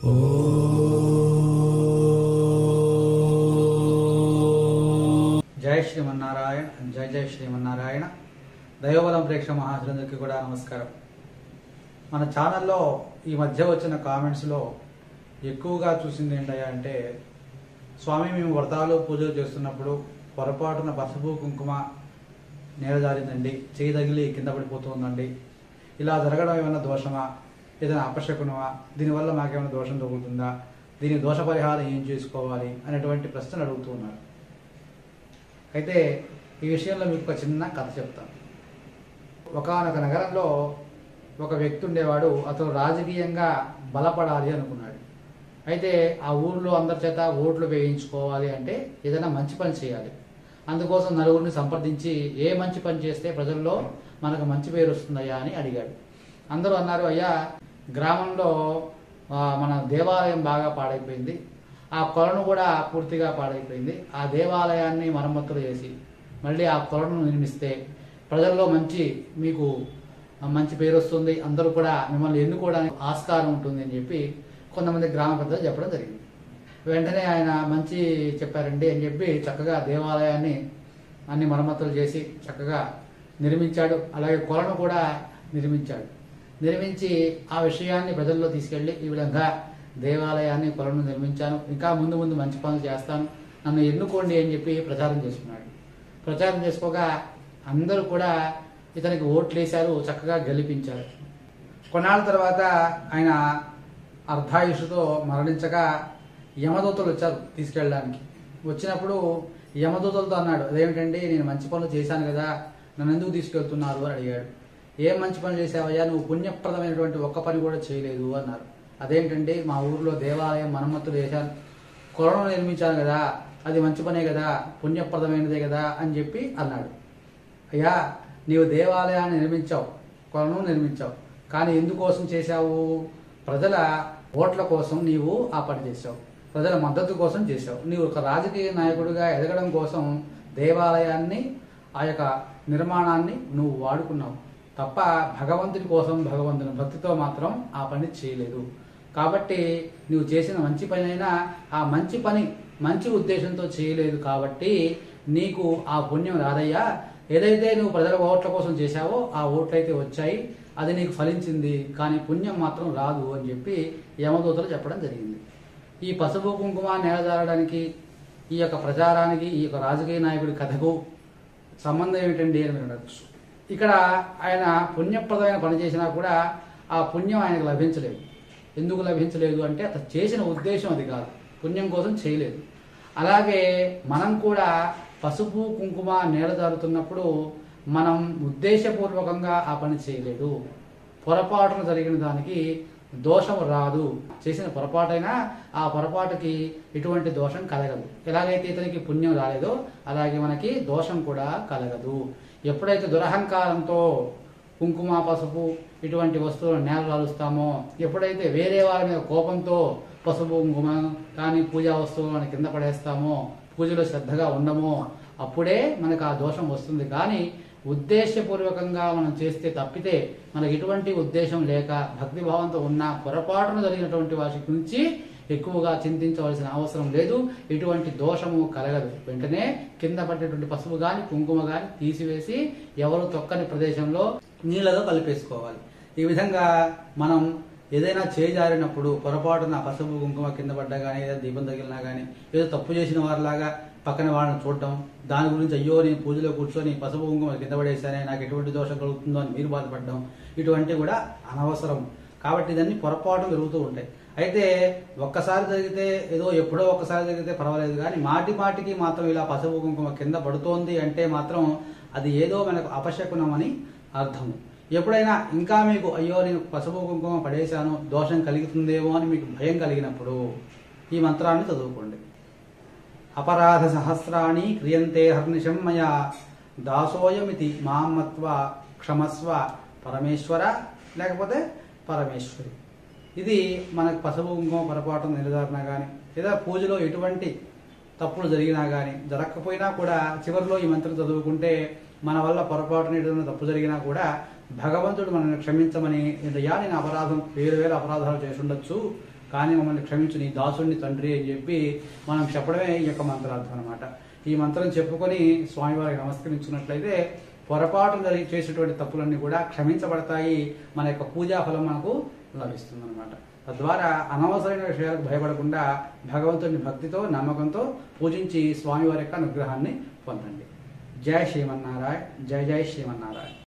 జై శ్రీమన్నారాయణ జై జై శ్రీమన్నారాయణ దైవబలం ప్రేక్ష మహాజనులకి కూడా నమస్కారం మన ఛానల్లో ఈ మధ్య వచ్చిన కామెంట్స్లో ఎక్కువగా చూసింది ఏంటయ్యా అంటే స్వామి మేము వ్రతాలు పూజలు చేస్తున్నప్పుడు పొరపాటున పసుపు కుంకుమ నేల జారిందండి చేయి తగిలి కింద పడిపోతుందండి ఇలా జరగడం ఏమైనా దోషమా ఏదైనా అపశకునమా దీనివల్ల మాకేమైనా దోషం తగులుతుందా దీని దోష పరిహారం ఏం చేసుకోవాలి అనేటువంటి ప్రశ్నలు అడుగుతూ ఉన్నారు అయితే ఈ విషయంలో మీకు ఒక చిన్న కథ చెప్తాను ఒకనొక నగరంలో ఒక వ్యక్తి ఉండేవాడు అతను రాజకీయంగా బలపడాలి అనుకున్నాడు అయితే ఆ ఊరిలో అందరి చేత ఓట్లు వేయించుకోవాలి అంటే ఏదైనా మంచి పని చేయాలి అందుకోసం నలుగురిని సంప్రదించి ఏ మంచి పని చేస్తే ప్రజల్లో మనకు మంచి పేరు వస్తుందయ్యా అని అడిగాడు అందరూ అన్నారు అయ్యా గ్రామంలో ఆ, మన దేవాలయం బాగా పాడైపోయింది ఆ కొలను కూడా పూర్తిగా పాడైపోయింది ఆ దేవాలయాన్ని మరమ్మతులు చేసి మళ్ళీ ఆ కొలను నిర్మిస్తే ప్రజల్లో మంచి మీకు మంచి పేరు వస్తుంది అందరూ కూడా మిమ్మల్ని ఎన్నుకోవడానికి ఆస్కారం ఉంటుంది అని చెప్పి కొంతమంది గ్రామ పెద్దలు చెప్పడం జరిగింది వెంటనే ఆయన మంచి చెప్పారండి అని చెప్పి చక్కగా దేవాలయాన్ని అన్ని మరమ్మతులు చేసి చక్కగా నిర్మించాడు అలాగే కొలను కూడా నిర్మించాడు నిర్మించి ఆ విషయాన్ని ప్రజల్లో తీసుకెళ్లి ఈ విధంగా దేవాలయాన్ని కొలను నిర్మించాను ఇంకా ముందు ముందు మంచి పనులు చేస్తాను నన్ను ఎన్నుకోండి అని చెప్పి ప్రచారం చేసుకున్నాడు ప్రచారం చేసుకోగా అందరూ కూడా ఇతనికి ఓట్లు వేశారు చక్కగా గెలిపించారు కొన్నాళ్ళ తర్వాత ఆయన అర్ధాయుషుతో మరణించగా యమదూతలు వచ్చారు తీసుకెళ్ళడానికి వచ్చినప్పుడు యమదూతలతో అన్నాడు అదేమిటండి నేను మంచి పనులు చేశాను కదా నన్ను ఎందుకు తీసుకెళ్తున్నారు అని అడిగాడు ఏం మంచి పని చేసావయ్యా నువ్వు పుణ్యప్రదమైనటువంటి ఒక్క పని కూడా చేయలేదు అన్నారు అదేంటంటే మా ఊర్లో దేవాలయం మరమ్మతులు చేశాను కొలను నిర్మించాను కదా అది మంచి పనే కదా పుణ్యప్రదమైనదే కదా అని చెప్పి అన్నాడు అయ్యా నీవు దేవాలయాన్ని నిర్మించావు కొలను నిర్మించావు కానీ ఎందుకోసం చేశావు ప్రజల ఓట్ల కోసం నీవు ఆ పని చేశావు ప్రజల మద్దతు కోసం చేశావు నీవు ఒక రాజకీయ నాయకుడిగా ఎదగడం కోసం దేవాలయాన్ని ఆ యొక్క నిర్మాణాన్ని నువ్వు వాడుకున్నావు తప్ప భగవంతుని కోసం భగవంతుని భక్తితో మాత్రం ఆ పని చేయలేదు కాబట్టి నువ్వు చేసిన మంచి పని అయినా ఆ మంచి పని మంచి ఉద్దేశంతో చేయలేదు కాబట్టి నీకు ఆ పుణ్యం రాదయ్యా ఏదైతే నువ్వు ప్రజల ఓట్ల కోసం చేశావో ఆ ఓట్లు అయితే వచ్చాయి అది నీకు ఫలించింది కానీ పుణ్యం మాత్రం రాదు అని చెప్పి యమదూతలు చెప్పడం జరిగింది ఈ పసుపు కుంకుమ నేలజారడానికి ఈ యొక్క ప్రచారానికి ఈ యొక్క రాజకీయ నాయకుడి కథకు సంబంధం ఏమిటండి అని మీరు అడగచ్చు ఇక్కడ ఆయన పుణ్యప్రదమైన పని చేసినా కూడా ఆ పుణ్యం ఆయనకు లభించలేదు ఎందుకు లభించలేదు అంటే అతను చేసిన ఉద్దేశం అది కాదు పుణ్యం కోసం చేయలేదు అలాగే మనం కూడా పసుపు కుంకుమ నేల జారుతున్నప్పుడు మనం ఉద్దేశపూర్వకంగా ఆ పని చేయలేదు పొరపాటున జరిగిన దానికి దోషం రాదు చేసిన పొరపాటైనా ఆ పొరపాటుకి ఎటువంటి దోషం కలగదు ఎలాగైతే ఇతనికి పుణ్యం రాలేదో అలాగే మనకి దోషం కూడా కలగదు ఎప్పుడైతే దురహంకారంతో కుంకుమ పసుపు ఇటువంటి వస్తువులను నేల రాలుస్తామో ఎప్పుడైతే వేరే వారి మీద కోపంతో పసుపు కుంకుమ కానీ పూజా వస్తువులను కింద పడేస్తామో పూజలో శ్రద్ధగా ఉండమో అప్పుడే మనకు ఆ దోషం వస్తుంది కానీ ఉద్దేశపూర్వకంగా మనం చేస్తే తప్పితే మనకి ఎటువంటి ఉద్దేశం లేక భక్తిభావంతో ఉన్న పొరపాటున జరిగినటువంటి వాటి గురించి ఎక్కువగా చింతించవలసిన అవసరం లేదు ఎటువంటి దోషము కలగదు వెంటనే కింద పట్టేటువంటి పసుపు గాని కుంకుమ గాని తీసివేసి ఎవరు తొక్కని ప్రదేశంలో నీళ్ళలో కలిపేసుకోవాలి ఈ విధంగా మనం ఏదైనా చేజారినప్పుడు పొరపాటున పసుపు కుంకుమ కింద పడ్డా కానీ ఏదైనా దీపం తగిలినా కానీ ఏదో తప్పు చేసిన వారిలాగా పక్కన వాళ్ళని చూడటం దాని గురించి అయ్యో నేను పూజలో కూర్చొని పసుపు కుంకుమ కింద పడేసానే నాకు ఎటువంటి దోషం కలుగుతుందో అని మీరు బాధపడడం ఇటువంటివి కూడా అనవసరం కాబట్టి ఇదన్నీ పొరపాటు జరుగుతూ ఉంటాయి అయితే ఒక్కసారి జరిగితే ఏదో ఎప్పుడో ఒక్కసారి జరిగితే పర్వాలేదు కానీ మాటి మాటికి మాత్రం ఇలా పసుపు కుంకుమ కింద పడుతోంది అంటే మాత్రం అది ఏదో మనకు అపశకునమని అర్థం ఎప్పుడైనా ఇంకా మీకు అయ్యో నేను పసుపు కుంకుమ పడేశాను దోషం కలుగుతుందేమో అని మీకు భయం కలిగినప్పుడు ఈ మంత్రాన్ని చదువుకోండి అపరాధ సహస్రాణి క్రియంతే హర్నిశం మయా దాసోయమితి మామత్వ క్షమస్వ పరమేశ్వర లేకపోతే పరమేశ్వరి ఇది మనకు పసుపు కుంకుమ పొరపాటు నిర్ధారణ కానీ లేదా పూజలో ఎటువంటి తప్పులు జరిగినా కానీ జరగకపోయినా కూడా చివరిలో ఈ మంత్రం చదువుకుంటే మన వల్ల పొరపాటున ఏదైనా తప్పు జరిగినా కూడా భగవంతుడు మనల్ని క్షమించమని ఏంటయ్యా నేను అపరాధం వేరు వేరు అపరాధాలు చేసి ఉండొచ్చు కానీ మమ్మల్ని క్షమించు నీ దాసుడిని తండ్రి అని చెప్పి మనం చెప్పడమే ఈ యొక్క మంత్రార్థం అనమాట ఈ మంత్రం చెప్పుకొని స్వామివారికి నమస్కరించుకున్నట్లయితే పొరపాటు జరిగి చేసేటువంటి తప్పులన్నీ కూడా క్షమించబడతాయి మన యొక్క పూజా ఫలం మనకు లభిస్తుంది అనమాట తద్వారా అనవసరమైన విషయాలకు భయపడకుండా భగవంతుని భక్తితో నమ్మకంతో పూజించి స్వామివారి యొక్క అనుగ్రహాన్ని పొందండి జై శ్రీమన్నారాయణ జై జై శ్రీమన్నారాయణ